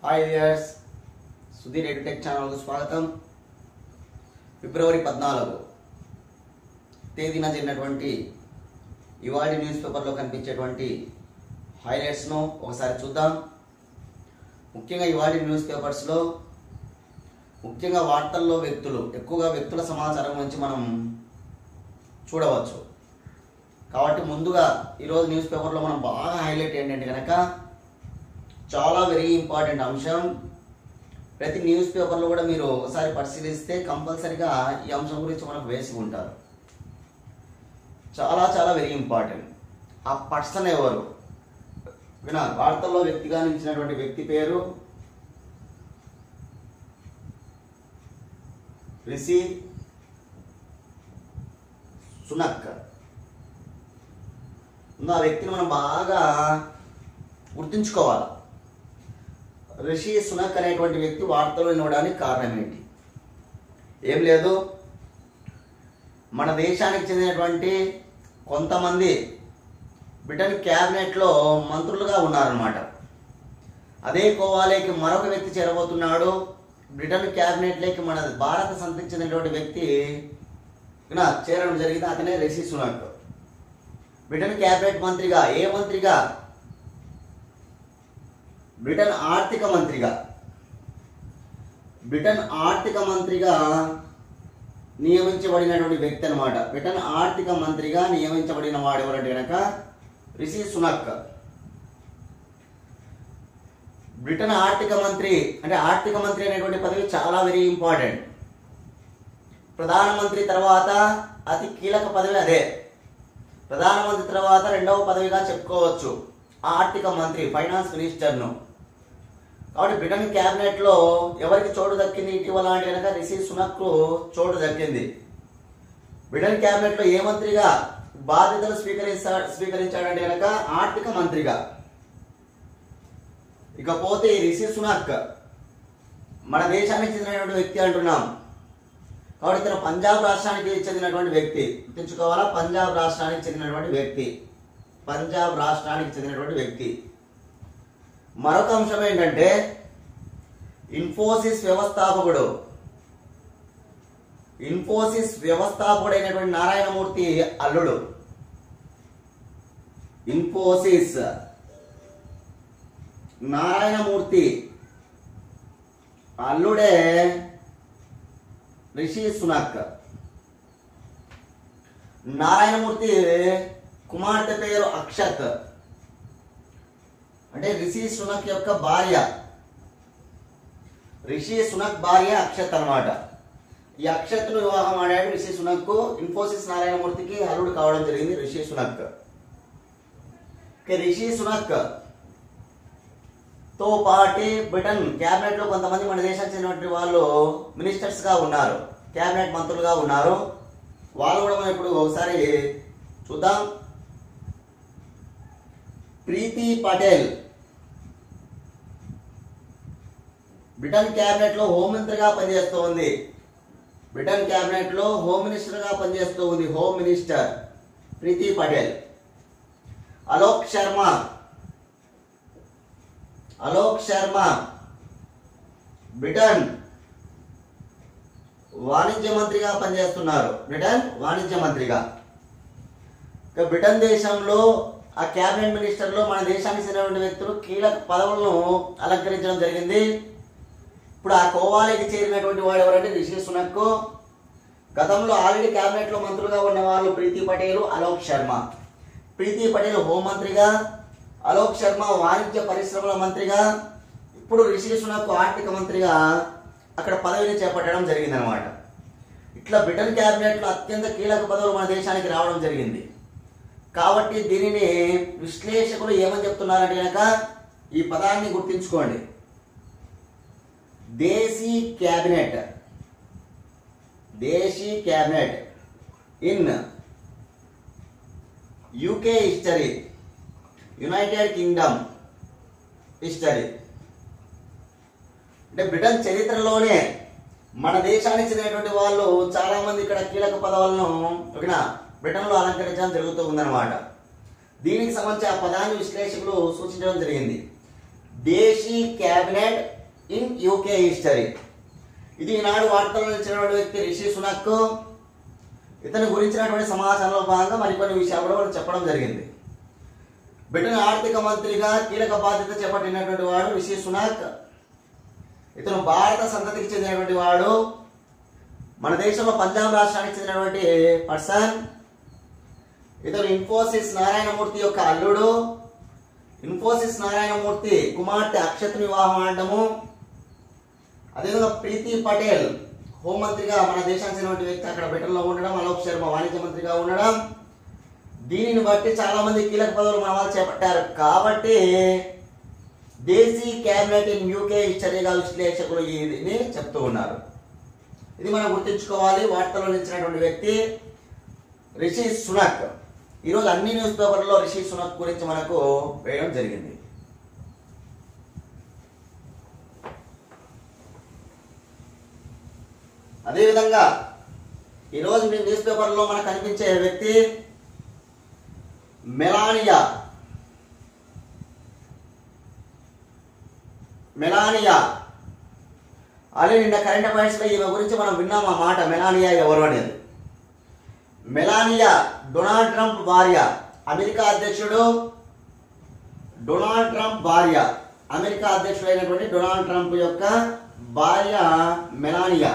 hi viewers Sudheer edutech ఛానల్కు స్వాగతం ఫిబ్రవరి పద్నాలుగు తేదీన జరిగినటువంటి ఇవాళ న్యూస్ పేపర్లో కనిపించేటువంటి హైలైట్స్ను ఒకసారి చూద్దాం ముఖ్యంగా ఇవాళ న్యూస్ పేపర్స్లో ముఖ్యంగా వార్తల్లో వ్యక్తులు ఎక్కువగా వ్యక్తుల సమాచారం గురించి మనం చూడవచ్చు కాబట్టి ముందుగా ఈరోజు న్యూస్ పేపర్లో మనం బాగా హైలైట్ ఏంటంటే కనుక చాలా వెరీ ఇంపార్టెంట్ అంశం ప్రతి న్యూస్ పేపర్లో కూడా మీరు ఒకసారి పరిశీలిస్తే కంపల్సరిగా ఈ అంశం గురించి మనకు వేసి ఉంటారు చాలా చాలా వెరీ ఇంపార్టెంట్ ఆ పర్సన్ ఎవరు వినా వార్తల్లో వ్యక్తిగా నిలిచినటువంటి వ్యక్తి పేరు రిషి సునక్ ముందు ఆ వ్యక్తిని మనం బాగా గుర్తుంచుకోవాలి రిషి సునక్ అనేటువంటి వ్యక్తి వార్తలు వినడానికి కారణం ఏంటి ఏం లేదు మన దేశానికి చెందినటువంటి కొంతమంది బ్రిటన్ క్యాబినెట్లో మంత్రులుగా ఉన్నారన్నమాట అదే కోవాలేకి మరొక వ్యక్తి చేరబోతున్నాడు బ్రిటన్ క్యాబినెట్లోకి మన భారత సంతతికి చెందినటువంటి వ్యక్తి ఈయన చేరడం జరిగింది అతనే రిషి సునక్ బ్రిటన్ క్యాబినెట్ మంత్రిగా ఏ మంత్రిగా బ్రిటన్ ఆర్థిక మంత్రిగా బ్రిటన్ ఆర్థిక మంత్రిగా నియమించబడినటువంటి వ్యక్తి అనమాట బ్రిటన్ ఆర్థిక మంత్రిగా నియమించబడిన వాడు ఎవరంటే కనుక రిషి సునక్ బ్రిటన్ ఆర్థిక మంత్రి అంటే ఆర్థిక మంత్రి అనేటువంటి పదవి చాలా వెరీ ఇంపార్టెంట్ ప్రధానమంత్రి తర్వాత అతి కీలక పదవి అదే ప్రధానమంత్రి తర్వాత రెండవ పదవిగా చెప్పుకోవచ్చు ఆర్థిక మంత్రి ఫైనాన్స్ మినిస్టర్ను కాబట్టి బ్రిటన్ క్యాబినెట్ లో ఎవరికి చోటు దక్కింది ఇటీవల అంటే కనుక రిషి సునక్ చోటు దక్కింది బ్రిటన్ క్యాబినెట్ లో ఏ మంత్రిగా బాధ్యతలు స్వీకరించా స్వీకరించాడంటే కనుక ఆర్థిక మంత్రిగా ఇకపోతే ఈ రిషి సునక్ మన దేశానికి చెందినటువంటి వ్యక్తి అంటున్నాం కాబట్టి ఇతను పంజాబ్ రాష్ట్రానికి చెందినటువంటి వ్యక్తి గుర్తుంచుకోవాలా పంజాబ్ రాష్ట్రానికి చెందినటువంటి వ్యక్తి పంజాబ్ రాష్ట్రానికి చెందినటువంటి వ్యక్తి మరొక అంశం ఏంటంటే ఇన్ఫోసిస్ వ్యవస్థాపకుడు ఇన్ఫోసిస్ వ్యవస్థాపకుడైనటువంటి నారాయణమూర్తి అల్లుడు ఇన్ఫోసిస్ నారాయణమూర్తి అల్లుడే రిషి సునక్ నారాయణమూర్తి కుమార్తె పేరు అక్షత్ అంటే రిషి సునక్ యొక్క భార్య రిషి సునక్ భార్య అక్షత్ అన్నమాట ఈ అక్షత్ను వివాహం ఆడాడు రిషి సునక్ ఇన్ఫోసిస్ నారాయణమూర్తికి అల్లుడు కావడం జరిగింది రిషి సునక్ ఇక రిషి సునక్ తో పాటి బ్రిటన్ క్యాబినెట్ లో కొంతమంది మన దేశానికి చెందినటువంటి వాళ్ళు మినిస్టర్స్ గా ఉన్నారు క్యాబినెట్ మంత్రులుగా ఉన్నారు వాళ్ళు కూడా మనం ఇప్పుడు ఒకసారి చూద్దాం ప్రీతి పటేల్ బ్రిటన్ క్యాబినెట్ లో హోంమంత్రిగా పనిచేస్తూ ఉంది బ్రిటన్ క్యాబినెట్ లో హోమ్ మినిస్టర్ గా పనిచేస్తూ ఉంది home minister Priti Patel Alok Sharma Alok Sharma Britain వాణిజ్య మంత్రిగా పనిచేస్తున్నారు బ్రిటన్ వాణిజ్య మంత్రిగా ఇక బ్రిటన్ దేశంలో ఆ క్యాబినెట్ మినిస్టర్లో మన దేశానికి చెందినటువంటి వ్యక్తులు కీలక పదవులను అలంకరించడం జరిగింది ఇప్పుడు ఆ కోవాలికి చేరినటువంటి వాడు ఎవరంటే రిషి సునక్ గతంలో ఆల్రెడీ క్యాబినెట్లో మంత్రులుగా ఉన్న వాళ్ళు ప్రీతి పటేల్ అలోక్ శర్మ ప్రీతి పటేల్ హోంమంత్రిగా అలోక్ శర్మ వాణిజ్య పరిశ్రమల మంత్రిగా ఇప్పుడు రిషి సునక్ ఆర్థిక మంత్రిగా అక్కడ పదవిని చేపట్టడం జరిగిందనమాట ఇట్లా బ్రిటన్ క్యాబినెట్లో అత్యంత కీలక పదవులు మన దేశానికి రావడం జరిగింది కాబట్టి దీనిని విశ్లేషకులు ఏమని చెప్తున్నారంటే కనుక ఈ పదాన్ని గుర్తించుకోండి desi cabinet desi cabinet in UK history United Kingdom history అంటే బ్రిటన్ చరిత్రలోనే మన దేశానికి చెందినటువంటి వాళ్ళు చాలా మంది ఇక్కడ కీలక పదవులను ఓకేనా బ్రిటన్లో అలంకరించడం జరుగుతూ ఉందన్నమాట దీనికి సంబంధించి ఆ పదాన్ని విశ్లేషకులు సూచించడం జరిగింది desi cabinet in UK history ఇది ఈనాడు వార్తల్లో నిలిచినటువంటి వ్యక్తి రిషి సునక్ ఇతని గురించినటువంటి సమాచారంలో భాగంగా మరికొన్ని విషయాలు కూడా వాళ్ళు చెప్పడం జరిగింది బ్రిటన్ ఆర్థిక మంత్రిగా కీలక బాధ్యత చేపట్టినటువంటి వాడు రిషి సునాక్ ఇతను భారత సంతతికి చెందినటువంటి వాడు మన దేశంలో పంజాబ్ రాష్ట్రానికి చెందినటువంటి పర్సన్ ఇతను ఇన్ఫోసిస్ నారాయణమూర్తి యొక్క అల్లుడు ఇన్ఫోసిస్ నారాయణమూర్తి కుమార్తె అక్షత్ వివాహం ఆడటము అదేవిధంగా ప్రీతి పటేల్ హోంమంత్రిగా మన దేశానికి చెందినటువంటి వ్యక్తి అక్కడ బ్రిటన్లో ఉండడం అలోక్ శర్మ వాణిజ్య మంత్రిగా ఉండడం దీనిని బట్టి చాలా మంది కీలక పదవులు మన వాళ్ళు చేపట్టారు కాబట్టి దేశీ క్యాబినెట్ ఇన్ యూకే హిస్టరీగా విశ్లేషకులు ఇది చెప్తూ ఉన్నారు ఇది మనం గుర్తుంచుకోవాలి వార్తల్లో నిలిచినటువంటి వ్యక్తి రిషి సునక్ ఈరోజు అన్ని న్యూస్ పేపర్లలో రిషి సునక్ గురించి మనకు వేయడం జరిగింది అదేవిధంగా ఈరోజు మీ న్యూస్ పేపర్లో మనకు కనిపించే వ్యక్తి మెలానియా మెలానియా ఆల్రెడీ నిన్న కరెంట్ అఫైర్స్లో ఈమె గురించి మనం విన్నాం ఆ మాట మెలానియా ఎవరు అనేది మెలానియా డొనాల్డ్ ట్రంప్ భార్య అమెరికా అధ్యక్షుడు డొనాల్డ్ ట్రంప్ భార్య అమెరికా అధ్యక్షుడైనటువంటి డొనాల్డ్ ట్రంప్ యొక్క భార్య మెలానియా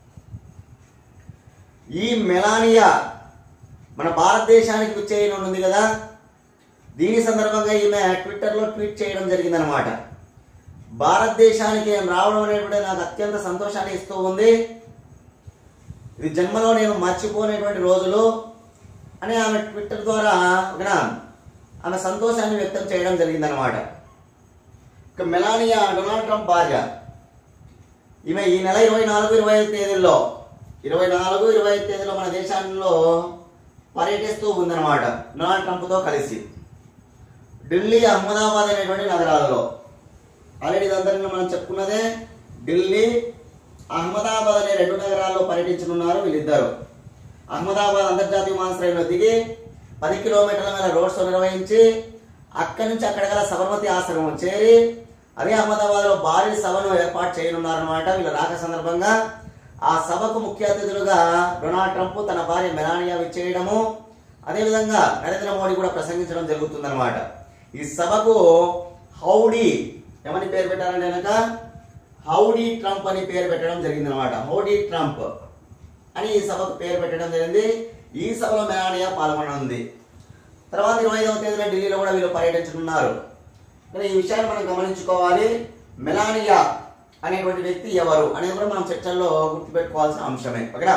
ఈ మెలానియా మన భారతదేశానికి వచ్చేయనుంది కదా దీని సందర్భంగా ఈమె ట్విట్టర్లో ట్వీట్ చేయడం జరిగిందనమాట భారతదేశానికి ఏం రావడం అనేటువంటి నాకు అత్యంత సంతోషాన్ని ఇస్తూ ఉంది ఇది జన్మలో నేను మర్చిపోనేటువంటి రోజులు అని ఆమె ట్విట్టర్ ద్వారా ఒక ఆమె సంతోషాన్ని వ్యక్తం చేయడం జరిగిందనమాట ఇక మెలానియా డొనాల్డ్ ట్రంప్ భార్య ఈమె ఈ నెల ఇరవై నాలుగు ఇరవై ఐదు తేదీల్లో ఇరవై నాలుగు ఇరవై ఐదు తేదీలో మన దేశంలో పర్యటిస్తూ ఉందన్నమాట డొనాల్డ్ ట్రంప్తో కలిసి ఢిల్లీ అహ్మదాబాద్ అనేటువంటి నగరాలలో ఆల్రెడీ ఇదంతా నిన్న మనం చెప్పుకున్నదే ఢిల్లీ అహ్మదాబాద్ అనే రెండు నగరాల్లో పర్యటించనున్నారు వీళ్ళిద్దరు అహ్మదాబాద్ అంతర్జాతీయ విమానాశ్రయంలో దిగి పది కిలోమీటర్ల మేర రోడ్ షో నిర్వహించి అక్కడి నుంచి అక్కడ గల సబర్మతి ఆశ్రమం చేరి అదే అహ్మదాబాద్ లో భారీ సభను ఏర్పాటు చేయనున్నారన్నమాట వీళ్ళ రాక సందర్భంగా ఆ సభకు ముఖ్య అతిథులుగా డొనాల్డ్ ట్రంప్ తన భార్య మెలానియా విచ్చేయడము అదేవిధంగా నరేంద్ర మోడీ కూడా ప్రసంగించడం జరుగుతుందన్నమాట ఈ సభకు హౌడీ ఏమని పేరు పెట్టారంటే కనుక హౌడీ ట్రంప్ అని పేరు పెట్టడం జరిగిందనమాట హౌడీ ట్రంప్ అని ఈ సభకు పేరు పెట్టడం జరిగింది ఈ సభలో మెలానియా పాల్గొననుంది తర్వాత ఇరవై ఐదవ తేదీన ఢిల్లీలో కూడా వీళ్ళు పర్యటించనున్నారు కానీ ఈ విషయాన్ని మనం గమనించుకోవాలి మెలానియా అనేటువంటి వ్యక్తి ఎవరు అనేది కూడా మనం చర్చల్లో గుర్తుపెట్టుకోవాల్సిన అంశమే ఓకేనా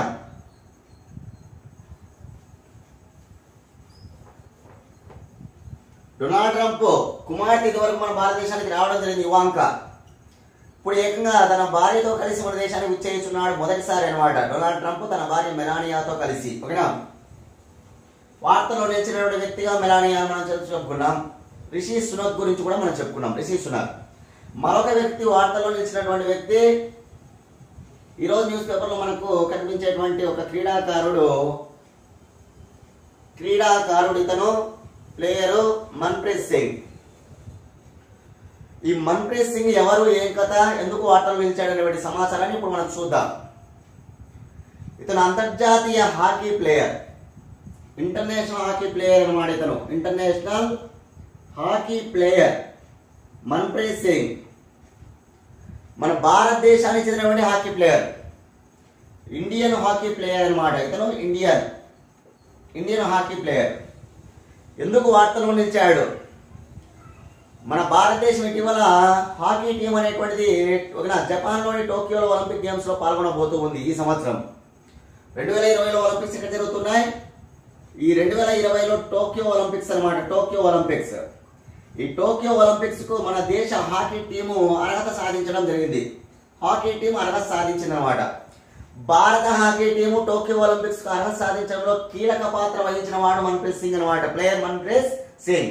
డొనాల్డ్ ట్రంప్ కుమార్తె ఇదివరకు మన భారతదేశానికి రావడం జరిగింది ఇవాంక ఇప్పుడు ఏకంగా తన భార్యతో కలిసి మన దేశానికి విచ్చేస్తున్నాడు మొదటిసారి అన్నమాట డొనాల్డ్ ట్రంప్ తన భార్య మెలానియాతో కలిసి ఓకేనా వార్తలో నిలిచినటువంటి వ్యక్తిగా మెలానియా మనం చర్చ చెప్పుకున్నాం రిషి సునక్ గురించి కూడా మనం చెప్పుకున్నాం రిషి సునక్ మరొక వ్యక్తి వార్తలో నిలిచినటువంటి వ్యక్తి ఈరోజు న్యూస్ పేపర్లో మనకు కనిపించేటువంటి ఒక క్రీడాకారుడు క్రీడాకారుడు ఇతను ప్లేయరు మన్ప్రీత్ సింగ్ ఈ మన్ప్రీత్ సింగ్ ఎవరు ఏం కథ ఎందుకు వార్తలు నిలిచాడనేటువంటి సమాచారాన్ని ఇప్పుడు మనం చూద్దాం ఇతను అంతర్జాతీయ hockey player international hockey player అన్నమాట ఇతను international hockey player Manpreet Singh మన భారతదేశానికి చెందినటువంటి hockey player Indian hockey player అన్నమాట ఇతను ఇండియన్ ఇండియన్ హాకీ ప్లేయర్ ఎందుకు వార్తల్లో నిలిచాడు మన భారతదేశం ఇటీవల హాకీ టీం అనేటువంటిది ఒక జపాన్లోని టోక్యోలో ఒలింపిక్ గేమ్స్ లో పాల్గొనబోతూ ఉంది ఈ సంవత్సరం రెండు వేల ఇరవైలో ఒలింపిక్స్ ఎక్కడ జరుగుతున్నాయి ఈ రెండు వేల ఇరవైలో టోక్యో ఒలింపిక్స్ అన్నమాట టోక్యో ఒలింపిక్స్ ఈ టోక్యో ఒలింపిక్స్ కు మన దేశ హాకీ టీము అర్హత సాధించడం జరిగింది హాకీ టీం అర్హత సాధించింది అనమాట భారత హాకీ టీము టోక్యో ఒలింపిక్స్ కు అర్హత సాధించడంలో కీలక పాత్ర వహించిన వాడు మన్ప్రీత్ సింగ్ అనమాట ప్లేయర్ మన్ప్రీత్ సింగ్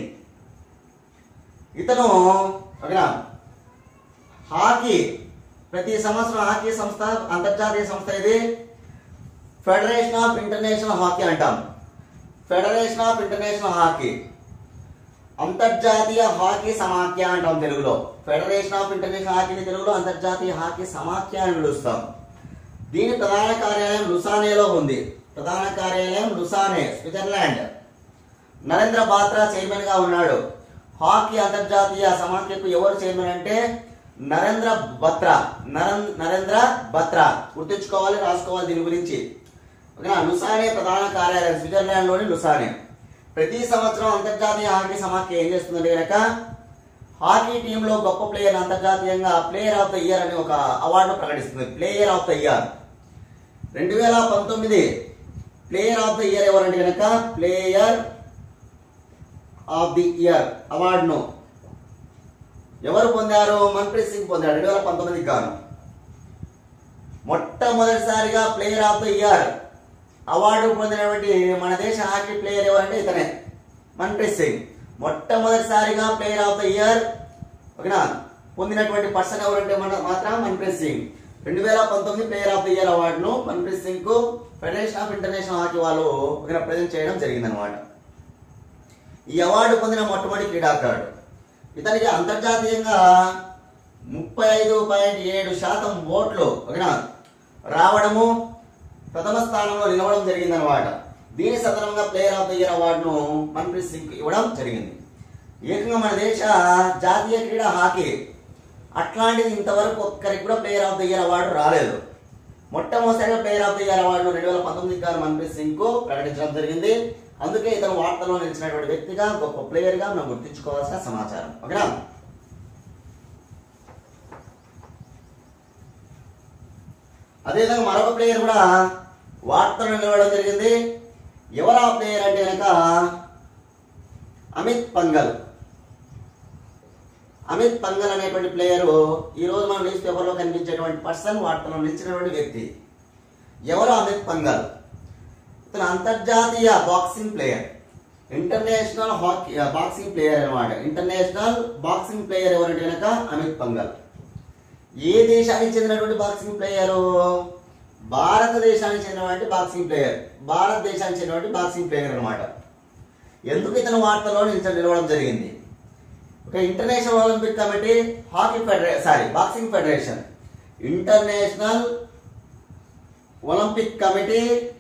ఇతను ఓకేనా హాకీ ప్రతి సంవత్సరం హాకీ సంస్థ అంతర్జాతీయ సంస్థ ఇది ఫెడరేషన్ ఆఫ్ ఇంటర్నేషనల్ హాకీ అంటాం ఫెడరేషన్ ఆఫ్ ఇంటర్నేషనల్ హాకీ అంతర్జాతీయ హాకీ సమాఖ్య అంటాం తెలుగులో ఫెడరేషన్ ఆఫ్ ఇంటర్నేషనల్ హాకీని తెలుగులో అంతర్జాతీయ హాకీ సమాఖ్య అని పిలుస్తాం దీని ప్రధాన కార్యాలయం లుసానేలో ఉంది ప్రధాన కార్యాలయం Lausanne Switzerland Narendra Batra chairman గా ఉన్నాడు హాకీ అంతర్జాతీయ సమాఖ్యకు ఎవరు చైర్మన్ అంటే నరేంద్ర బత్రా నరేం- నరేంద్ర బత్రా గుర్తుంచుకోవాలి రాసుకోవాలి దీని గురించి ఓకేనా లుసానే ప్రధాన కార్యాలయం స్విట్జర్లాండ్ లోని లుసానే ప్రతి సంవత్సరం అంతర్జాతీయ హాకీ సమాఖ్య ఏం చేస్తుందంటే కనుక హాకీ టీంలో గొప్ప ప్లేయర్ అంతర్జాతీయంగా ప్లేయర్ ఆఫ్ ద ఇయర్ అని ఒక అవార్డు ప్రకటిస్తుంది ప్లేయర్ ఆఫ్ ద ఇయర్ రెండు వేల పంతొమ్మిది ప్లేయర్ ఆఫ్ ద ఇయర్ ఎవరంటే కనుక ప్లేయర్ ఆఫ్ ది ఇయర్ అవార్డును ఎవరు పొందారు మన్ప్రీత్ సింగ్ పొందాడు రెండు వేల పంతొమ్మిదికి గాను మొట్టమొదటిసారిగా player of the year award పొందినటువంటి మన దేశ హాకీ ప్లేయర్ ఎవరంటే ఇతనే మన్ప్రీత్ సింగ్ మొట్టమొదటిసారిగా ప్లేయర్ ఆఫ్ ద ఇయర్ ఓకేనా పొందినటువంటి పర్సన్ ఎవరంటే మన మాత్రం మన్ప్రీత్ సింగ్ రెండు వేల పంతొమ్మిది ప్లేయర్ ఆఫ్ ద ఇయర్ అవార్డును మన్ప్రీత్ సింగ్ కు ఫెడరేషన్ ఆఫ్ ఇంటర్నేషనల్ హాకీ వాళ్ళు ఓకేనా ప్రజెంట్ చేయడం జరిగిందనమాట ఈ అవార్డు పొందిన మొట్టమొదటి క్రీడాకారుడు ఇతనికి అంతర్జాతీయంగా ముప్పై ఐదు పాయింట్ ఏడు శాతం ఓట్లు ఓకేనా రావడము ప్రథమ స్థానంలో నిలవడం జరిగిందనమాట దీని సందర్భంగా ప్లేయర్ ఆఫ్ ద ఇయర్ అవార్డును మన్ప్రీత్ సింగ్ ఇవ్వడం జరిగింది ఏకంగా మన దేశ జాతీయ క్రీడ హాకీ అట్లాంటిది ఇంతవరకు ఒక్కరికి కూడా player of the year award రాలేదు మొట్టమొదటిసారిగా ప్లేయర్ ఆఫ్ ద ఇయర్ అవార్డును రెండు వేల పంతొమ్మిది గారు మన్ప్రీత్ సింగ్ కు ప్రకటించడం జరిగింది అందుకే ఇతను వార్తల్లో నిలిచినటువంటి వ్యక్తిగా గొప్ప ప్లేయర్ గా మనం గుర్తించుకోవాల్సిన సమాచారం ఓకేనా అదేవిధంగా మరొక ప్లేయర్ కూడా వార్తలు నిలవడం జరిగింది ఎవరు ఆ ప్లేయర్ అంటే కనుక అమిత్ పంగల్ అమిత్ పంగల్ అనేటువంటి ప్లేయర్ ఈ రోజు మన న్యూస్ పేపర్లో కనిపించేటువంటి పర్సన్ వార్తలో నిలిచినటువంటి వ్యక్తి ఎవరు అమిత్ పంగల్ ఇతను అంతర్జాతీయ boxing player international hockey boxing player అన్నమాట ఇంటర్నేషనల్ బాక్సింగ్ ప్లేయర్ ఎవరంటే కనుక అమిత్ పంగల్ ఏ దేశానికి చెందినటువంటి బాక్సింగ్ ప్లేయరు భారతదేశానికి చెందినటువంటి బాక్సింగ్ ప్లేయర్ భారతదేశానికి చెందినటువంటి బాక్సింగ్ ప్లేయర్ అన్నమాట ఎందుకు ఇతను వార్తల్లో నిలిచి నిలవడం జరిగింది ఒక international Olympic committee hockey federation sorry boxing federation international Olympic committee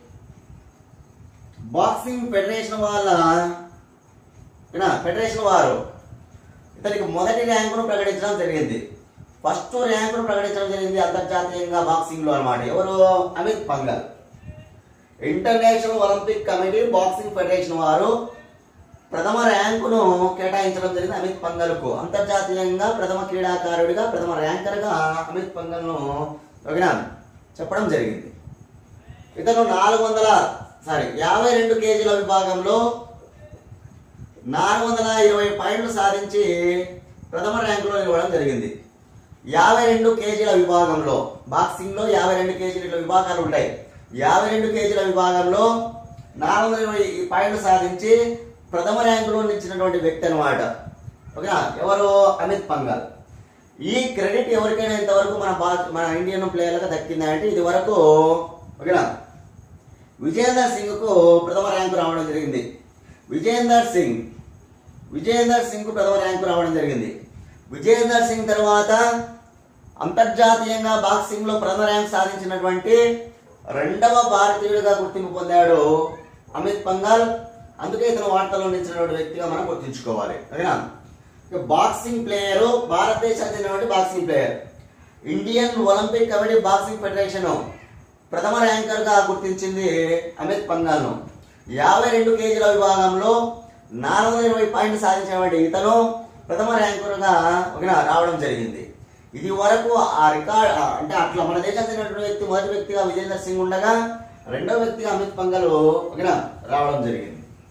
boxing federation వాళ్ళ ఏనా, ఫెడరేషన్ వారు ఇతనికి మొదటి ర్యాంకును ప్రకటించడం జరిగింది ఫస్ట్ ర్యాంకును ప్రకటించడం జరిగింది అంతర్జాతీయంగా బాక్సింగ్ లో అనమాట ఎవరు Amit Pangal international Olympic committee boxing federation వారు ప్రథమ ర్యాంకును కేటాయించడం జరిగింది అమిత్ పంగల్కు అంతర్జాతీయంగా ప్రథమ క్రీడాకారుడిగా ప్రథమ ర్యాంకర్గా అమిత్ పంగల్ను ఓకేనా చెప్పడం జరిగింది ఇతను నాలుగు వందల సారీ యాభై రెండు కేజీల విభాగంలో నాలుగు వందల ఇరవై పాయింట్లు సాధించి ప్రథమ ర్యాంకులో నిలవడం జరిగింది యాభై రెండు కేజీల విభాగంలో బాక్సింగ్ లో యాభై రెండు కేజీల విభాగాలు ఉంటాయి యాభై రెండు కేజీల విభాగంలో నాలుగు వందల ఇరవై పాయింట్లు సాధించి ప్రథమ ర్యాంకులో నిలిచినటువంటి వ్యక్తి అనమాట ఓకేనా ఎవరు అమిత్ పంగల్ ఈ క్రెడిట్ ఎవరికైనా ఇంతవరకు మన బా మన ఇండియన్ ప్లేయర్లకు దక్కిందా అంటే ఇది వరకు ఓకేనా విజయేందర్ సింగ్ కు ప్రథమ ర్యాంకు రావడం జరిగింది విజయేందర్ సింగ్ విజయేందర్ సింగ్ కు ప్రథమ ర్యాంకు రావడం జరిగింది విజయేందర్ సింగ్ తర్వాత అంతర్జాతీయంగా బాక్సింగ్ లో ప్రథమ ర్యాంక్ సాధించినటువంటి రెండవ భారతీయుడిగా గుర్తింపు పొందాడు అమిత్ పంగల్ అందుకే ఇతను వార్తల్లో నిలిచినటువంటి వ్యక్తిగా మనం గుర్తుంచుకోవాలి ఓకేనా ఇక బాక్సింగ్ ప్లేయర్ భారతదేశానికి చెందినటువంటి boxing player Indian Olympic committee boxing federation ప్రథమ ర్యాంకర్ గా గుర్తించింది అమిత్ పంగాల్ను యాభై రెండు కేజీల విభాగంలో నాలుగు వందల ఇరవై పాయింట్లు సాధించినటువంటి ఇతను ప్రథమ ర్యాంకర్గా ఓకేనా రావడం జరిగింది ఇది వరకు ఆ రికార్డ్ ఆ, అంటే అట్లా మన దేశానికి చెందినటువంటి వ్యక్తి మొదటి వ్యక్తిగా విజేందర్ సింగ్ ఉండగా రెండో వ్యక్తిగా అమిత్ పంగల్ ఓకేనా రావడం జరిగింది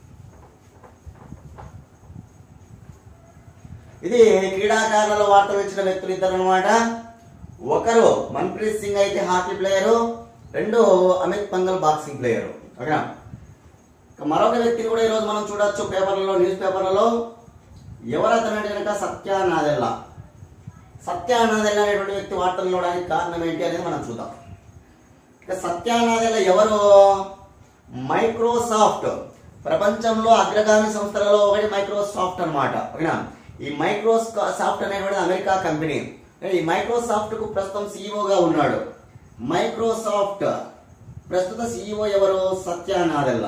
ఇది క్రీడాకారులలో వార్తలు ఇచ్చిన వ్యక్తులు ఇద్దరు అనమాట ఒకరు మన్ప్రీత్ సింగ్ అయితే హాకీ ప్లేయరు రెండు అమిత్ పంగల్ బాక్సింగ్ ప్లేయరు ఓకేనా ఇక మరొక వ్యక్తిని కూడా ఈరోజు మనం చూడొచ్చు పేపర్లలో న్యూస్ పేపర్లలో ఎవరు అతను అంటే కనుక సత్య నాదెల్లా సత్య నాదెల్లా అనేటువంటి వ్యక్తి వార్తలు చూడడానికి కారణం ఏంటి అనేది మనం చూద్దాం ఇక సత్య నాదెల్లా ఎవరు మైక్రోసాఫ్ట్ ప్రపంచంలో అగ్రగామి సంస్థలలో ఒకటి మైక్రోసాఫ్ట్ అన్నమాట ఓకేనా ఈ మైక్రోసాఫ్ట్ అనేటువంటి అమెరికా కంపెనీ ఈ మైక్రోసాఫ్ట్ కు ప్రస్తుతం సీఈఓగా ఉన్నాడు మైక్రోసాఫ్ట్ ప్రస్తుత సీఈఓ ఎవరు సత్య నాదెల్లా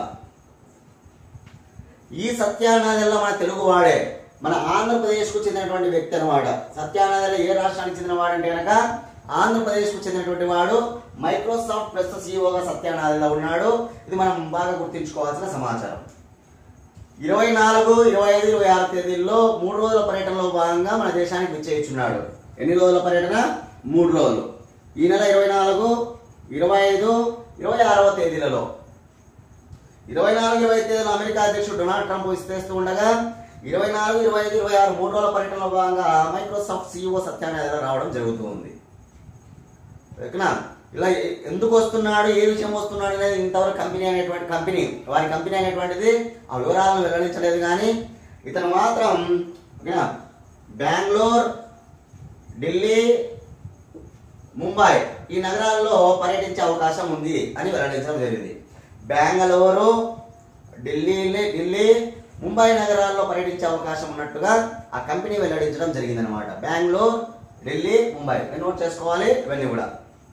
ఈ సత్యానాదెల్లా మన తెలుగు వాడే మన ఆంధ్రప్రదేశ్ కు చెందినటువంటి వ్యక్తి అనమాట సత్యానాదెల్లా ఏ రాష్ట్రానికి చెందిన వాడంటే కనుక ఆంధ్రప్రదేశ్ కు చెందినటువంటి వాడు మైక్రోసాఫ్ట్ ప్రస్తుత సీఈఓగా సత్యానాదెల్లా ఉన్నాడు ఇది మనం బాగా గుర్తుంచుకోవాల్సిన సమాచారం ఇరవై నాలుగు ఇరవై ఐదు ఇరవై ఆరు తేదీల్లో మూడు రోజుల పర్యటనలో భాగంగా మన దేశానికి విచ్చేయించున్నాడు ఎన్ని రోజుల పర్యటన మూడు రోజులు ఈ నెల ఇరవై నాలుగు ఇరవై ఐదు ఇరవై ఆరవ తేదీలలో ఇరవై నాలుగు ఇరవై తేదీలో అమెరికా అధ్యక్షుడు డొనాల్డ్ ట్రంప్ విస్తరిస్తూ ఉండగా ఇరవై నాలుగు ఇరవై ఐదు ఇరవై ఆరు మూడు రోజుల పర్యటనలో భాగంగా మైక్రోసాఫ్ట్ సీఈఓ సత్యానారాయణ రావడం జరుగుతూ ఉంది ఓకేనా ఇలా ఎ- ఎందుకు వస్తున్నాడు ఏ విషయం వస్తున్నాడు అనేది ఇంతవరకు కంపెనీ అనేటువంటి కంపెనీ వారి కంపెనీ అనేటువంటిది ఆ వివరాలను వెల్లడించలేదు కానీ ఇతను మాత్రం ఓకేనా బెంగళూరు ఢిల్లీ ముంబై ఈ నగరాల్లో పర్యటించే అవకాశం ఉంది అని వెల్లడించడం జరిగింది బెంగళూరు ఢిల్లీ ఢిల్లీ ముంబై నగరాల్లో పర్యటించే అవకాశం ఉన్నట్టుగా ఆ కంపెనీ వెల్లడించడం జరిగిందనమాట బెంగళూరు ఢిల్లీ ముంబై నోట్ చేసుకోవాలి ఇవన్నీ కూడా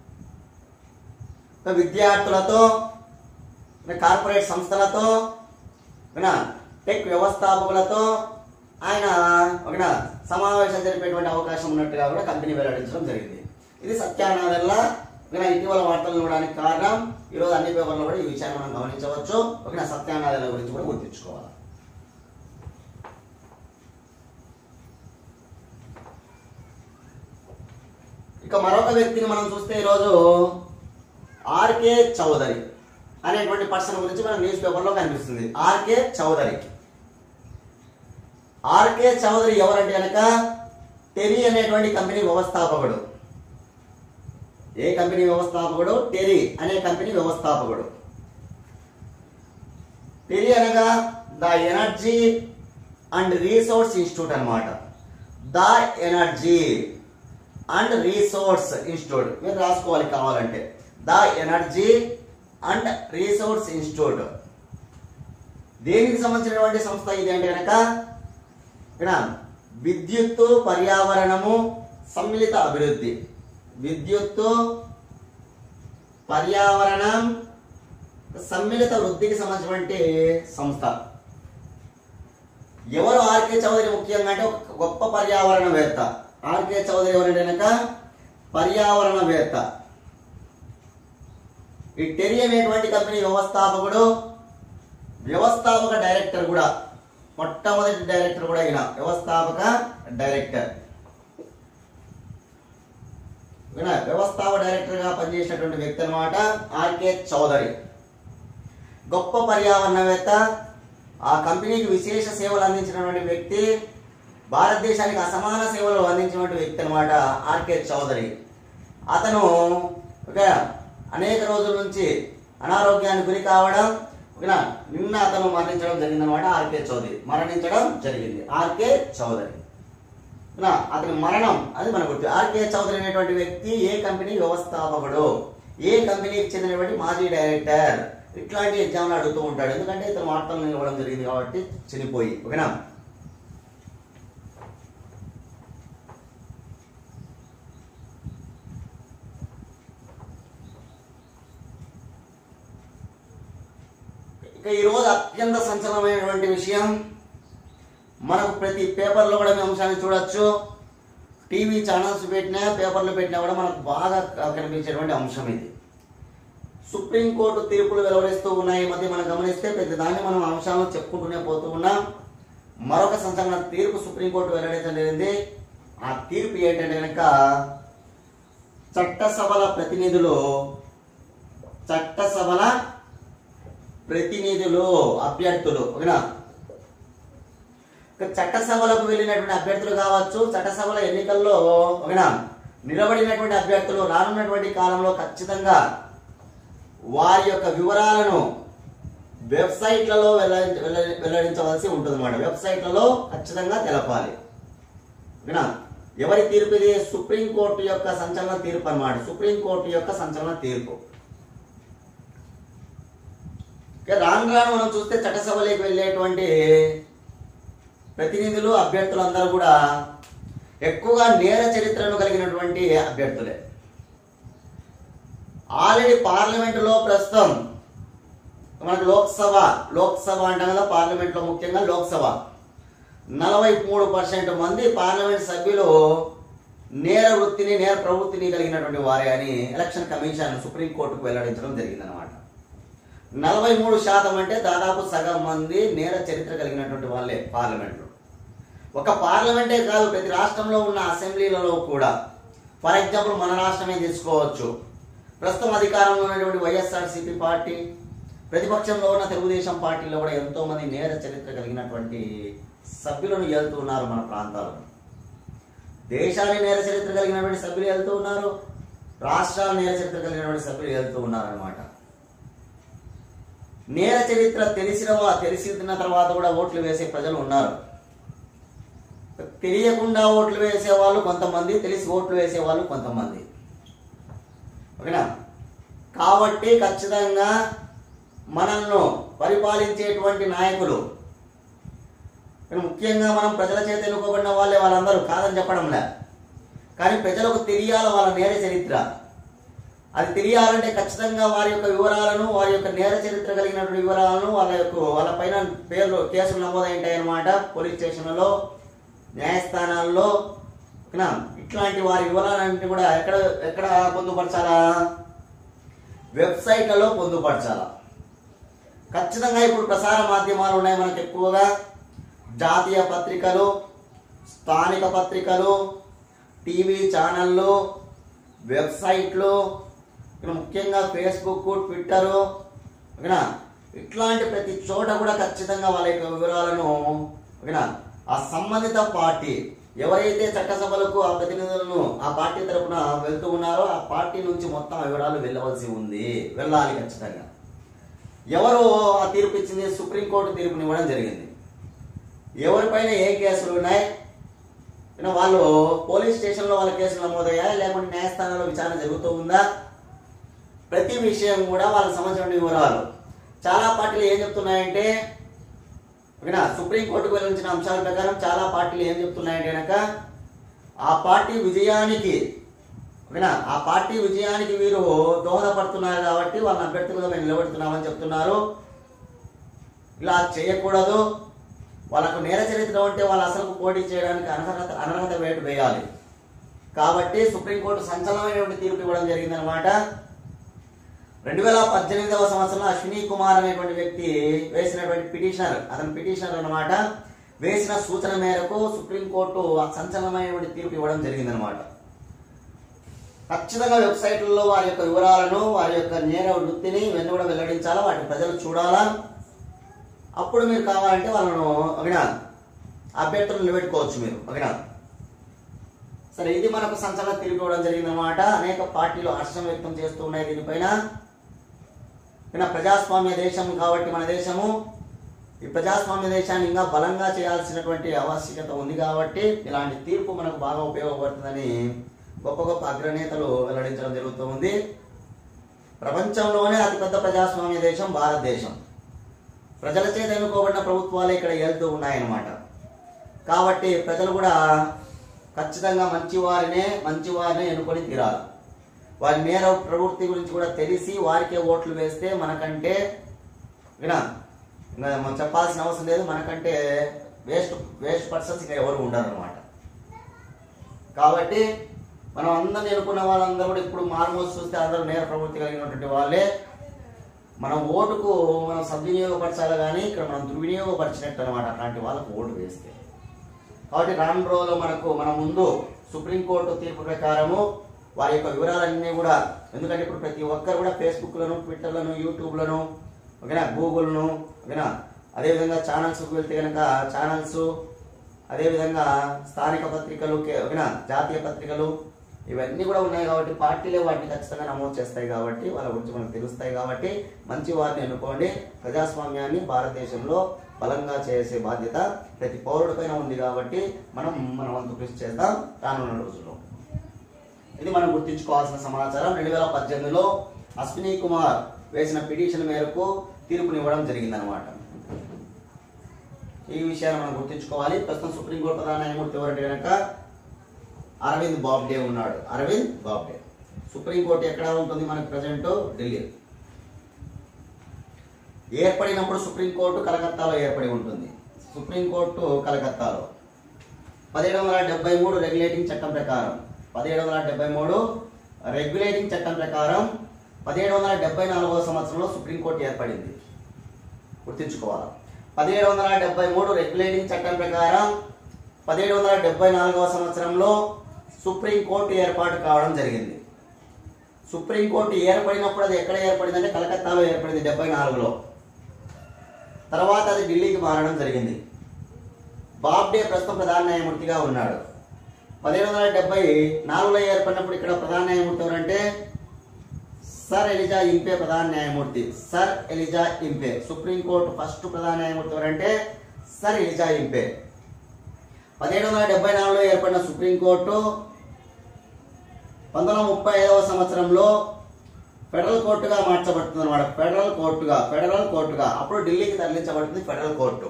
ఇంకా విద్యార్థులతో ఇంకా కార్పొరేట్ సంస్థలతో ఓకేనా టెక్ వ్యవస్థాపకులతో ఆయన ఓకేనా సమావేశం జరిపేటువంటి అవకాశం ఉన్నట్టుగా కూడా కంపెనీ వెల్లడించడం జరిగింది ఇది సత్యానాదల్లా ఓకేనా ఇటీవల వార్తలు ఇవ్వడానికి కారణం ఈరోజు అన్ని పేపర్లో కూడా ఈ విషయాన్ని మనం గమనించవచ్చు ఓకేనా సత్యానాదల్ల గురించి కూడా గుర్తుంచుకోవాలి ఇక మరొక వ్యక్తిని మనం చూస్తే ఈరోజు ఆర్కే చౌదరి అనేటువంటి పర్సన్ గురించి మన న్యూస్ పేపర్లో కనిపిస్తుంది ఆర్కే చౌదరి ఆర్కే చౌదరి ఎవరంటే కనుక టెరీ అనేటువంటి కంపెనీ వ్యవస్థాపకుడు ఏ కంపెనీ వ్యవస్థాపకుడు టెరీ అనే కంపెనీ వ్యవస్థాపకుడు టెరీ అనగా the energy and resource institute అన్నమాట the energy and resource institute మీరు రాసుకోవాలి కావాలంటే the energy and resource institute దేనికి సంబంధించినటువంటి సంస్థ ఇది అంటే కనుక ఇక్కడ విద్యుత్తు పర్యావరణము సమ్మిళిత అభివృద్ధి విద్యుత్తు పర్యావరణం సమ్మిళిత వృద్ధికి సంబంధించినటువంటి సంస్థ ఎవరు ఆర్కే చౌదరి ముఖ్యంగా అంటే ఒక గొప్ప పర్యావరణవేత్త ఆర్కే చౌదరి ఎవరంటే కనుక పర్యావరణవేత్త ఈ టెరి అనేటువంటి కంపెనీ వ్యవస్థాపకుడు వ్యవస్థాపక డైరెక్టర్ కూడా మొట్టమొదటి డైరెక్టర్ కూడా ఈయన వ్యవస్థాపక డైరెక్టర్ ఈయన వ్యవస్థాపక డైరెక్టర్ గా పనిచేసినటువంటి వ్యక్తి అనమాట ఆర్కే చౌదరి గొప్ప పర్యావరణవేత్త ఆ కంపెనీకి విశేష సేవలు అందించినటువంటి వ్యక్తి భారతదేశానికి అసమాన సేవలు అందించినటువంటి వ్యక్తి అనమాట ఆర్కే చౌదరి అతను ఒక అనేక రోజుల నుంచి అనారోగ్యానికి గురి కావడం ఓకేనా నిన్న అతను మరణించడం జరిగిందనమాట ఆర్కే చౌదరి మరణించడం జరిగింది ఆర్కే చౌదరి ఓకేనా అతని మరణం అది మనకు గుర్తు ఆర్కే చౌదరి అనేటువంటి వ్యక్తి ఏ కంపెనీ వ్యవస్థాపకుడు ఏ కంపెనీకి చెందినటువంటి మాజీ డైరెక్టర్ ఇట్లాంటి ఎగ్జామ్లు అడుగుతూ ఉంటాడు ఎందుకంటే ఇతను వార్తలను ఇవ్వడం జరిగింది కాబట్టి చనిపోయి ఓకేనా ఇక ఈరోజు అత్యంత సంచలనమైనటువంటి విషయం మనకు ప్రతి పేపర్లో కూడా మేము అంశాన్ని చూడొచ్చు టీవీ ఛానల్స్ పెట్టినా పేపర్లు పెట్టినా కూడా మనకు బాగా కనిపించేటువంటి అంశం ఇది సుప్రీంకోర్టు తీర్పులు వెలువరిస్తూ ఉన్నాయి ఈ మధ్య మనం గమనిస్తే ప్రతి దాన్ని మనం అంశాలను చెప్పుకుంటూనే పోతూ ఉన్నాం మరొక సంచలన తీర్పు సుప్రీంకోర్టు వెల్లడించడం జరిగింది ఆ తీర్పు ఏంటంటే కనుక చట్టసభల ప్రతినిధులు చట్టసభల ప్రతినిధులు అభ్యర్థులు ఓకేనా ఇక చట్టసభలకు వెళ్ళినటువంటి అభ్యర్థులు కావచ్చు చట్టసభల ఎన్నికల్లో ఓకేనా నిలబడినటువంటి అభ్యర్థులు రానున్నటువంటి కాలంలో ఖచ్చితంగా వారి యొక్క వివరాలను వెబ్సైట్లలో వెల్లడి వెల్లడి- వెల్లడించవలసి ఉంటుంది అన్నమాట వెబ్సైట్లలో ఖచ్చితంగా తెలపాలి ఓకేనా ఎవరి తీర్పు ఇది సుప్రీంకోర్టు యొక్క సంచలన తీర్పు అన్నమాట సుప్రీంకోర్టు యొక్క సంచలన తీర్పు ఇక రాను రాను మనం చూస్తే చట్టసభలోకి వెళ్ళేటువంటి ప్రతినిధులు అభ్యర్థులందరూ కూడా ఎక్కువగా నేర చరిత్రను కలిగినటువంటి అభ్యర్థులే ఆల్రెడీ పార్లమెంటులో ప్రస్తుతం మనకు లోక్సభ లోక్సభ అంటాం కదా పార్లమెంట్లో ముఖ్యంగా లోక్సభ నలభై మూడు పర్సెంట్ మంది పార్లమెంట్ సభ్యులు నేర వృత్తిని నేర ప్రవృత్తిని కలిగినటువంటి వారే అని ఎలక్షన్ కమిషన్ సుప్రీంకోర్టుకు వెల్లడించడం జరిగిందనమాట నలభై మూడు శాతం అంటే దాదాపు సగం మంది నేర చరిత్ర కలిగినటువంటి వాళ్ళే పార్లమెంట్లో ఒక పార్లమెంటే కాదు ప్రతి రాష్ట్రంలో ఉన్న అసెంబ్లీలలో కూడా ఫర్ ఎగ్జాంపుల్ మన రాష్ట్రమే తీసుకోవచ్చు ప్రస్తుతం అధికారంలో ఉన్నటువంటి వైఎస్ఆర్సీపీ పార్టీ ప్రతిపక్షంలో ఉన్న తెలుగుదేశం పార్టీలో కూడా ఎంతో మంది నేర చరిత్ర కలిగినటువంటి సభ్యులను వెళ్తూ ఉన్నారు మన ప్రాంతాల్లో దేశాన్ని నేర చరిత్ర కలిగినటువంటి సభ్యులు వెళ్తూ ఉన్నారు రాష్ట్రాల నేర చరిత్ర కలిగినటువంటి సభ్యులు వెళ్తూ ఉన్నారు అనమాట నేర చరిత్ర తెలిసిన వా- తెలిసిన తర్వాత కూడా ఓట్లు వేసే ప్రజలు ఉన్నారు తెలియకుండా ఓట్లు వేసే వాళ్ళు కొంతమంది తెలిసి ఓట్లు వేసే వాళ్ళు కొంతమంది ఓకేనా కాబట్టి ఖచ్చితంగా మనల్ని పరిపాలించేటువంటి నాయకులు కానీ ముఖ్యంగా మనం ప్రజల చేత ఎన్నుకోబడిన వాళ్ళే వాళ్ళందరూ కాదని చెప్పడంలే కానీ ప్రజలకు తెలియాలి వాళ్ళ నేర చరిత్ర అది తెలియాలంటే ఖచ్చితంగా వారి యొక్క వివరాలను వారి యొక్క నేర చరిత్ర కలిగినటువంటి వివరాలను వాళ్ళ యొక్క వాళ్ళ పైన పేర్లు కేసులు నమోదైంటాయి అన్నమాట పోలీస్ స్టేషన్లలో న్యాయస్థానాల్లో ఓకేనా ఇట్లాంటి వారి వివరాలన్నింటినీ కూడా ఎక్కడ ఎక్కడ పొందుపరచాలా వెబ్సైట్లలో పొందుపరచాలా ఖచ్చితంగా ఇప్పుడు ప్రసార మాధ్యమాలు ఉన్నాయి మనకు ఎక్కువగా జాతీయ పత్రికలు స్థానిక పత్రికలు టీవీ ఛానళ్ళు వెబ్సైట్లు ఇక్కడ ముఖ్యంగా ఫేస్బుక్ ట్విట్టరు ఓకేనా ఇట్లాంటి ప్రతి చోట కూడా ఖచ్చితంగా వాళ్ళ యొక్క వివరాలను ఓకేనా ఆ సంబంధిత పార్టీ ఎవరైతే చట్టసభలకు ఆ ప్రతినిధులను ఆ పార్టీ తరపున వెళ్తూ ఉన్నారో ఆ పార్టీ నుంచి మొత్తం ఆ వివరాలు వెళ్ళవలసి ఉంది వెళ్ళాలి ఖచ్చితంగా ఎవరు ఆ తీర్పు ఇచ్చింది సుప్రీంకోర్టు తీర్పుని ఇవ్వడం జరిగింది ఎవరిపైన ఏ కేసులు ఉన్నాయి అయినా వాళ్ళు పోలీస్ స్టేషన్లో వాళ్ళ కేసులు నమోదయ్యా లేకుంటే న్యాయస్థానంలో విచారణ జరుగుతూ ఉందా ప్రతి విషయం కూడా వాళ్ళకి సంబంధించిన వివరాలు చాలా పార్టీలు ఏం చెప్తున్నాయంటే ఓకేనా సుప్రీంకోర్టుకు వెళ్లించిన అంశాల ప్రకారం చాలా పార్టీలు ఏం చెప్తున్నాయంటే కనుక ఆ పార్టీ విజయానికి ఓకేనా ఆ పార్టీ విజయానికి వీరు దోహదపడుతున్నారు కాబట్టి వాళ్ళని అభ్యర్థులుగా మేము నిలబెడుతున్నామని చెప్తున్నారు ఇలా చేయకూడదు వాళ్ళకు నేర చరిత్ర ఉంటే వాళ్ళు అసలు పోటీ చేయడానికి అనర్హత అనర్హత వేటు వేయాలి కాబట్టి సుప్రీంకోర్టు సంచలనమైనటువంటి తీర్పు ఇవ్వడం జరిగిందనమాట రెండు వేల పద్దెనిమిదవ సంవత్సరంలో అశ్విని కుమార్ అనేటువంటి వ్యక్తి వేసినటువంటి పిటిషనర్ అతని పిటిషనర్ అన్నమాట వేసిన సూచన మేరకు సుప్రీంకోర్టు ఆ సంచలనమైనటువంటి తీర్పు ఇవ్వడం జరిగిందనమాట ఖచ్చితంగా వెబ్సైట్లలో వారి యొక్క వివరాలను వారి యొక్క నేర వృత్తిని ఇవన్నీ కూడా వెల్లడించాలా వాటిని ప్రజలు చూడాలా అప్పుడు మీరు కావాలంటే వాళ్ళను ఓకేనా అభ్యర్థులను నిలబెట్టుకోవచ్చు మీరు ఓకేనా సరే ఇది మనకు సంచలన తీర్పు ఇవ్వడం జరిగిందనమాట అనేక పార్టీలు హర్షం వ్యక్తం చేస్తూ ఉన్నాయి దీనిపైన ఓకేనా ప్రజాస్వామ్య దేశం కాబట్టి మన దేశము ఈ ప్రజాస్వామ్య దేశాన్ని ఇంకా బలంగా చేయాల్సినటువంటి ఆవశ్యకత ఉంది కాబట్టి ఇలాంటి తీర్పు మనకు బాగా ఉపయోగపడుతుందని గొప్ప గొప్ప అగ్రనేతలు వెల్లడించడం జరుగుతూ ఉంది ప్రపంచంలోనే అతిపెద్ద ప్రజాస్వామ్య దేశం భారతదేశం ప్రజల చేత ఎన్నుకోబడిన ప్రభుత్వాలు ఇక్కడ వెళ్తూ ఉన్నాయన్నమాట కాబట్టి ప్రజలు కూడా ఖచ్చితంగా మంచి వారినే మంచి వారినే ఎన్నుకొని తీరాలి వారి నేర ప్రవృత్తి గురించి కూడా తెలిసి వారికే ఓట్లు వేస్తే మనకంటే వినా ఇంకా మనం చెప్పాల్సిన అవసరం లేదు మనకంటే వేస్ట్ వేస్ట్ పర్సన్స్ ఇంకా ఎవరు ఉండరు అనమాట కాబట్టి మనం అందరిని ఎన్నుకున్న వాళ్ళందరూ కూడా ఇప్పుడు మారుమోసి చూస్తే అందరూ నేర ప్రవృత్తి కలిగినటువంటి వాళ్ళే మనం ఓటుకు మనం సద్వినియోగపరచాలి కానీ ఇక్కడ మనం దుర్వినియోగపరిచినట్టు అనమాట అట్లాంటి వాళ్ళకు ఓటు వేస్తే కాబట్టి రాను రోజుల్లో మనకు మన ముందు సుప్రీంకోర్టు తీర్పు ప్రకారము వారి యొక్క వివరాలన్నీ కూడా ఎందుకంటే ఇప్పుడు ప్రతి ఒక్కరు కూడా ఫేస్బుక్లను ట్విట్టర్లను యూట్యూబ్లను ఓకేనా గూగుల్ను ఓకేనా అదేవిధంగా ఛానల్స్కి వెళ్తే కనుక ఛానల్స్ అదేవిధంగా స్థానిక పత్రికలు కే- ఓకేనా జాతీయ పత్రికలు ఇవన్నీ కూడా ఉన్నాయి కాబట్టి పార్టీలే వాటిని ఖచ్చితంగా నమోదు చేస్తాయి కాబట్టి వాళ్ళ గురించి మనకు తెలుస్తాయి కాబట్టి మంచి వారిని ఎన్నుకోండి ప్రజాస్వామ్యాన్ని భారతదేశంలో బలంగా చేసే బాధ్యత ప్రతి పౌరుడిపైన ఉంది కాబట్టి మనం మన వంతు కృషి చేద్దాం రానున్న రోజుల్లో ఇది మనం గుర్తించుకోవాల్సిన సమాచారం రెండు వేల పద్దెనిమిదిలో అశ్విని కుమార్ వేసిన పిటిషన్ మేరకు తీర్పునివ్వడం జరిగిందనమాట ఈ విషయాన్ని మనం గుర్తుంచుకోవాలి ప్రస్తుతం సుప్రీంకోర్టు ప్రధాన న్యాయమూర్తి ఎవరంటే కనుక అరవింద్ బాబ్డే ఉన్నాడు అరవింద్ బాబ్డే సుప్రీంకోర్టు ఎక్కడ ఉంటుంది మనకు ప్రజెంట్ ఢిల్లీ ఏర్పడినప్పుడు సుప్రీంకోర్టు కలకత్తాలో ఏర్పడి ఉంటుంది సుప్రీంకోర్టు కలకత్తాలో పదిహేడు వందల డెబ్బై మూడు రెగ్యులేటింగ్ చట్టం ప్రకారం పదిహేడు వందల డెబ్బై మూడు రెగ్యులేటింగ్ చట్టం ప్రకారం పదిహేడు వందల డెబ్బై నాలుగవ సంవత్సరంలో సుప్రీంకోర్టు ఏర్పడింది గుర్తుంచుకోవాలి పదిహేడు వందల డెబ్బై మూడు రెగ్యులేటింగ్ చట్టం ప్రకారం పదిహేడు వందల డెబ్బై నాలుగవ సంవత్సరంలో సుప్రీంకోర్టు ఏర్పాటు కావడం జరిగింది సుప్రీంకోర్టు ఏర్పడినప్పుడు అది ఎక్కడ ఏర్పడింది అంటే కలకత్తాలో ఏర్పడింది డెబ్బై నాలుగులో తర్వాత అది ఢిల్లీకి మారడం జరిగింది బాబ్డే ప్రస్తుతం ప్రధాన న్యాయమూర్తిగా ఉన్నాడు పదిహేడు వందల డెబ్బై నాలుగులో ఏర్పడినప్పుడు ఇక్కడ ప్రధాన న్యాయమూర్తి ఎవరంటే సర్ ఎలిజా ఇంపే ప్రధాన న్యాయమూర్తి sir Elijah Impey supreme court first ప్రధాన న్యాయమూర్తి ఎవరంటే సర్ ఎలిజా ఇంపే పదిహేడు వందల డెబ్బై నాలుగులో ఏర్పడిన సుప్రీంకోర్టు పంతొమ్మిది వందల ముప్పై ఐదవ సంవత్సరంలో ఫెడరల్ కోర్టుగా మార్చబడుతుంది అనమాట ఫెడరల్ కోర్టుగా ఫెడరల్ కోర్టుగా అప్పుడు ఢిల్లీకి తరలించబడుతుంది ఫెడరల్ కోర్టు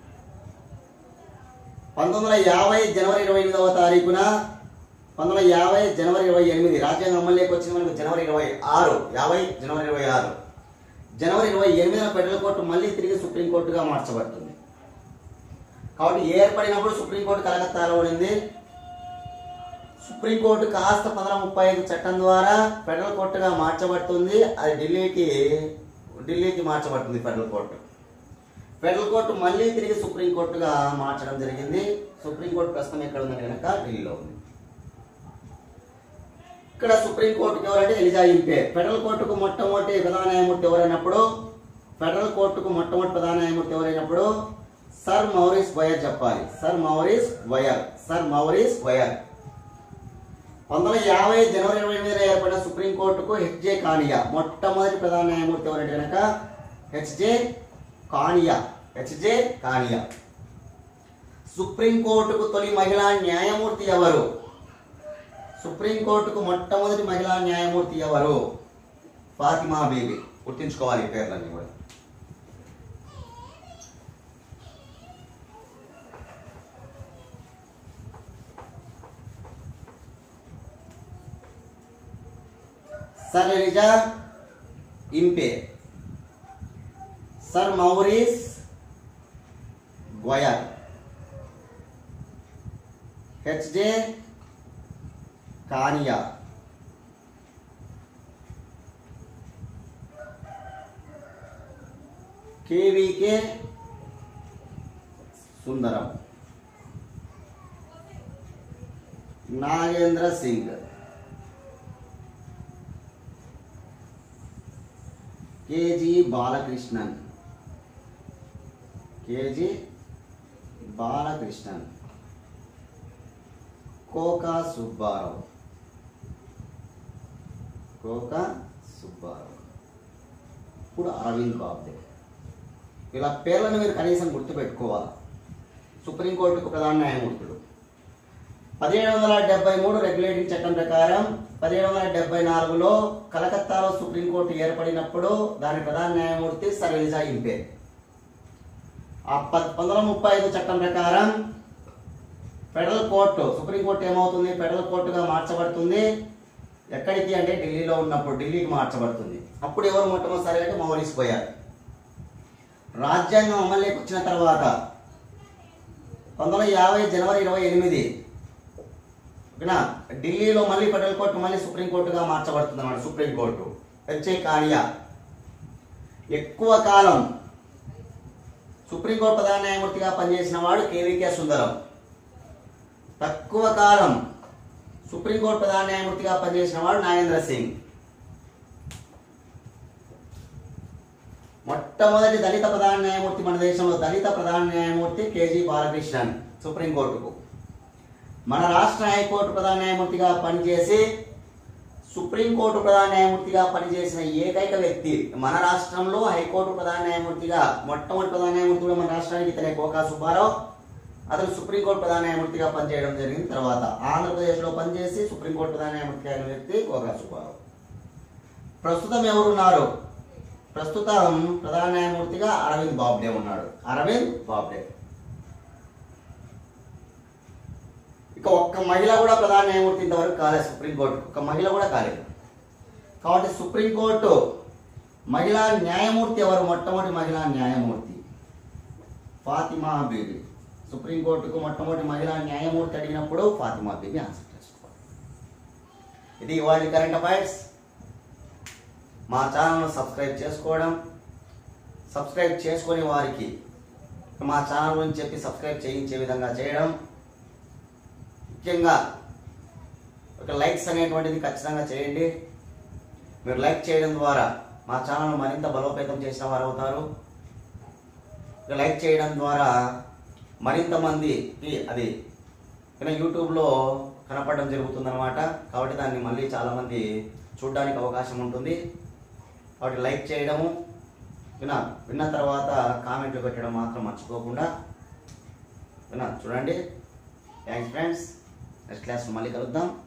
పంతొమ్మిది వందల యాభై జనవరి ఇరవై ఎనిమిదవ తారీఖున పంతొమ్మిది వందల యాభై జనవరి ఇరవై ఎనిమిది రాజ్యాంగం అమల్లోకి వచ్చింది మనకు జనవరి ఇరవై ఆరు యాభై జనవరి ఇరవై ఆరు జనవరి ఇరవై ఎనిమిదిన ఫెడరల్ కోర్టు మళ్ళీ తిరిగి సుప్రీంకోర్టుగా మార్చబడుతుంది కాబట్టి ఏర్పడినప్పుడు సుప్రీంకోర్టు కలకత్తాలో ఉండింది సుప్రీంకోర్టు కాస్త పంతొమ్మిది వందల ముప్పై ఐదు చట్టం ద్వారా ఫెడరల్ కోర్టుగా మార్చబడుతుంది అది ఢిల్లీకి ఢిల్లీకి మార్చబడుతుంది ఫెడరల్ కోర్టు ఫెడరల్ కోర్టు మళ్ళీ తిరిగి సుప్రీంకోర్టుగా మార్చడం జరిగింది సుప్రీంకోర్టు ప్రస్తుతం ఎక్కడ ఉందంటే కనుక ఢిల్లీలో ఉంది ఇక్కడ సుప్రీంకోర్టుకి ఎవరంటే ఎలిజా ఇంపే ఫెడరల్ కోర్టుకు మొట్టమొదటి ప్రధాన న్యాయమూర్తి ఎవరైనప్పుడు ఫెడరల్ కోర్టుకు మొట్టమొదటి ప్రధాన న్యాయమూర్తి ఎవరైనప్పుడు సర్ మౌరిస్ వయర్ చెప్పాలి sir Maurice Gwyer sir Maurice Gwyer పంతొమ్మిది వందల యాభై జనవరి ఇరవై ఎనిమిదిలో ఏర్పడిన సుప్రీంకోర్టుకు హెచ్జే కానియా మొట్టమొదటి ప్రధాన న్యాయమూర్తి ఎవరంటే కనుక హెచ్జే కానియా హెచ్జే కానియా సుప్రీంకోర్టుకు తొలి మహిళా న్యాయమూర్తి ఎవరు సుప్రీంకోర్టుకు మొట్టమొదటి మహిళా న్యాయమూర్తి ఎవరు ఫాతిమా బీబీ గుర్తుంచుకోవాలి ఈ పేర్లన్నీ కూడా sir Elijah Impey sir Maurice Gwyer HJ Kania KVK Sundaram Nagendra Singh KG Balakrishnan KG Balakrishnan Koka Subbarao Koka Subbarao ఇప్పుడు అరవింద్ బాబ్దే ఇలా పేర్లను మీరు కనీసం గుర్తుపెట్టుకోవాలి సుప్రీంకోర్టుకు ప్రధాన న్యాయమూర్తులు పదిహేడు వందల డెబ్బై మూడు రెగ్యులేటింగ్ చట్టం ప్రకారం పదిహేడు వందల డెబ్బై నాలుగులో కలకత్తాలో సుప్రీంకోర్టు ఏర్పడినప్పుడు దాని ప్రధాన న్యాయమూర్తి సర్ ఎలిజా ఇంపే ఆ ప- పంతొమ్మిది వందల ముప్పై ఐదు చట్టం ప్రకారం ఫెడరల్ కోర్టు సుప్రీంకోర్టు ఏమవుతుంది ఫెడరల్ కోర్టుగా మార్చబడుతుంది ఎక్కడికి అంటే ఢిల్లీలో ఉన్నప్పుడు ఢిల్లీకి మార్చబడుతుంది అప్పుడు ఎవరు మొట్టమొదటిసారి అంటే మౌలిస్ పోయారు రాజ్యాంగం అమల్లోకి వచ్చిన తర్వాత పంతొమ్మిది వందల యాభై జనవరి ఇరవై ఎనిమిది ఓకేనా ఢిల్లీలో మళ్ళీ ఫెడరల్ కోర్టు మళ్ళీ సుప్రీంకోర్టుగా మార్చబడుతుంది అన్నమాట సుప్రీంకోర్టు హెచ్ఏ కానియా ఎక్కువ కాలం సుప్రీంకోర్టు ప్రధాన న్యాయమూర్తిగా పనిచేసిన వాడు కేవీకే సుందరం తక్కువ కాలం సుప్రీంకోర్టు ప్రధాన న్యాయమూర్తిగా పనిచేసిన వాడు నాగేంద్ర సింగ్ మొట్టమొదటి దళిత ప్రధాన న్యాయమూర్తి మన దేశంలో దళిత ప్రధాన న్యాయమూర్తి కేజీ బాలకృష్ణన్ సుప్రీంకోర్టుకు మన రాష్ట్ర హైకోర్టు ప్రధాన న్యాయమూర్తిగా పనిచేసి సుప్రీంకోర్టు ప్రధాన న్యాయమూర్తిగా పనిచేసిన ఏకైక వ్యక్తి మన రాష్ట్రంలో హైకోర్టు ప్రధాన న్యాయమూర్తిగా మొట్టమొదటి ప్రధాన న్యాయమూర్తి కూడా మన రాష్ట్రానికి ఇతనే కోకా సుబ్బారావు అతను సుప్రీంకోర్టు ప్రధాన న్యాయమూర్తిగా పనిచేయడం జరిగింది తర్వాత ఆంధ్రప్రదేశ్లో పనిచేసి సుప్రీంకోర్టు ప్రధాన న్యాయమూర్తి అయిన వ్యక్తి కోకా సుబ్బారావు ప్రస్తుతం ఎవరున్నారు ప్రస్తుతం ప్రధాన న్యాయమూర్తిగా అరవింద్ బాబ్డే ఉన్నాడు అరవింద్ బాబ్డే ఇక ఒక్క మహిళ కూడా ప్రధాన న్యాయమూర్తి ఇంతవరకు కాలేదు సుప్రీంకోర్టు ఒక్క మహిళ కూడా కాలేదు కాబట్టి సుప్రీంకోర్టు మహిళా న్యాయమూర్తి ఎవరు మొట్టమొదటి మహిళా న్యాయమూర్తి ఫాతిమా బీబీ సుప్రీంకోర్టుకు మొట్టమొదటి మహిళా న్యాయమూర్తి అడిగినప్పుడు ఫాతిమా బీబీ ఆన్సర్ చేసుకోవాలి ఇది ఇవాళ కరెంట్ అఫైర్స్ మా ఛానల్ను సబ్స్క్రైబ్ చేసుకోవడం సబ్స్క్రైబ్ చేసుకొని వారికి మా ఛానల్ గురించి చెప్పి సబ్స్క్రైబ్ చేయించే విధంగా చేయడం ముఖ్యంగా ఒక లైక్స్ అనేటువంటిది ఖచ్చితంగా చేయండి మీరు లైక్ చేయడం ద్వారా మా ఛానల్ మరింత బలోపేతం చేసిన వారు అవుతారు ఇక లైక్ చేయడం ద్వారా మరింత మందికి అది ఇక యూట్యూబ్లో కనపడడం జరుగుతుందన్నమాట కాబట్టి దాన్ని మళ్ళీ చాలామంది చూడడానికి అవకాశం ఉంటుంది కాబట్టి లైక్ చేయడము వినా విన్న తర్వాత కామెంట్లు పెట్టడం మాత్రం మర్చిపోకుండా వినా చూడండి థ్యాంక్స్ ఫ్రెండ్స్ నెక్స్ట్ క్లాస్ మళ్ళీ కలుద్దాం